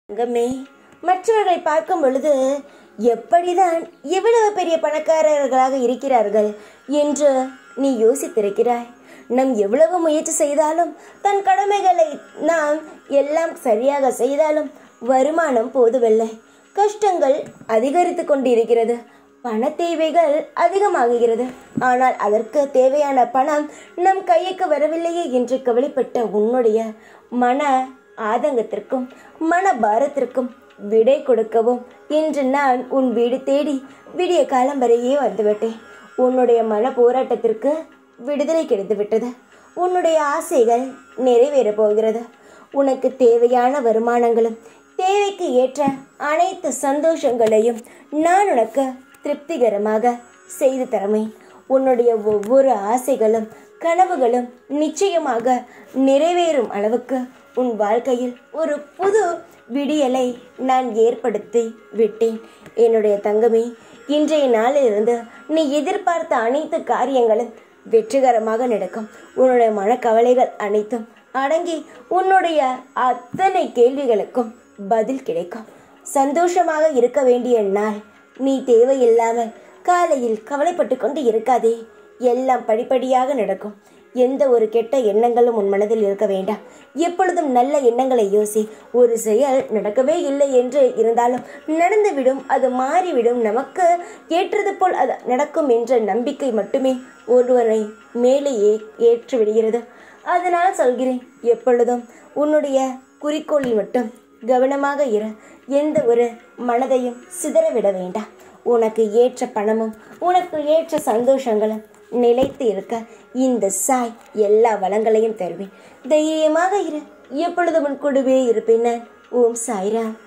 தங்கமே மற்றவர்களை பார்க்கும் பொழுது எப்படிதான் இவ்வளவு பெரிய பணக்காரர்களாக இருக்கிறார்கள் என்று நீ யோசித்திருக்கிறாய் நம் எவ்வளவு முயற்சி செய்தாலும் தன் கடமைகளை நாம் எல்லாம் சரியாக செய்தாலும் வருமானம் போதுவில்லை கஷ்டங்கள் அதிகரித்து கொண்டிருக்கிறது பண தேவைகள் அதிகமாகுகிறது ஆனால் அதற்கு தேவையான பணம் நம் கைக்கு வரவில்லையே என்று கவலைப்பட்ட உன்னுடைய மன ஆதங்கத்திற்கும் மன பாரத்திற்கும் விடை கொடுக்கவும் இன்று நான் உன் வீடு தேடி விடிய காலம் வரையே வந்துவிட்டேன் உன்னுடைய மன போராட்டத்திற்கு விடுதலை கிடைத்துவிட்டது உன்னுடைய ஆசைகள் நிறைவேறப் போகிறது உனக்கு தேவையான வருமானங்களும் தேவைக்கு ஏற்ற அனைத்து சந்தோஷங்களையும் நான் உனக்கு திருப்திகரமாக செய்து தரவேன் உன்னுடைய ஒவ்வொரு ஆசைகளும் கனவுகளும் நிச்சயமாக நிறைவேறும் அளவுக்கு உன் வாழ்க்கையில் ஒரு புது விடியலை நான் ஏற்படுத்தி விட்டேன் என்னுடைய தங்கமே இன்றைய நாளிலிருந்து நீ எதிர்பார்த்த அனைத்து காரியங்களும் வெற்றிகரமாக நடக்கும் உன்னுடைய மனக்கவலைகள் அனைத்தும் அடங்கி உன்னுடைய அத்தனை கேள்விகளுக்கும் பதில் கிடைக்கும் சந்தோஷமாக இருக்க வேண்டிய நாள் நீ தேவையில்லாமல் காலையில் கவலைப்பட்டு கொண்டு இருக்காதே எல்லாம் படிப்படியாக நடக்கும் எந்த ஒரு கெட்ட எண்ணங்களும் உன் மனதில் இருக்க வேண்டாம் எப்பொழுதும் நல்ல எண்ணங்களை யோசி ஒரு செயல் நடக்கவே இல்லை என்று இருந்தாலும் நடந்துவிடும் அது மாறிவிடும் நமக்கு ஏற்றது போல் அது நடக்கும் என்ற நம்பிக்கை மட்டுமே ஒருவரை மேலே ஏ ஏற்று விடுகிறது அதனால் சொல்கிறேன் எப்பொழுதும் உன்னுடைய குறிக்கோளில் மட்டும் கவனமாக இரு எந்த ஒரு மனதையும் சிதறவிட வேண்டாம் உனக்கு ஏற்ற பணமும் உனக்கு ஏற்ற சந்தோஷங்களும் நிலைத்து இருக்க இந்த சாய் எல்லா வளங்களையும் தருவேன் தைரியமாக இரு எப்பொழுதும் உன் கூடவே இருப்பேன் நான் ஓம் சாய்ராம்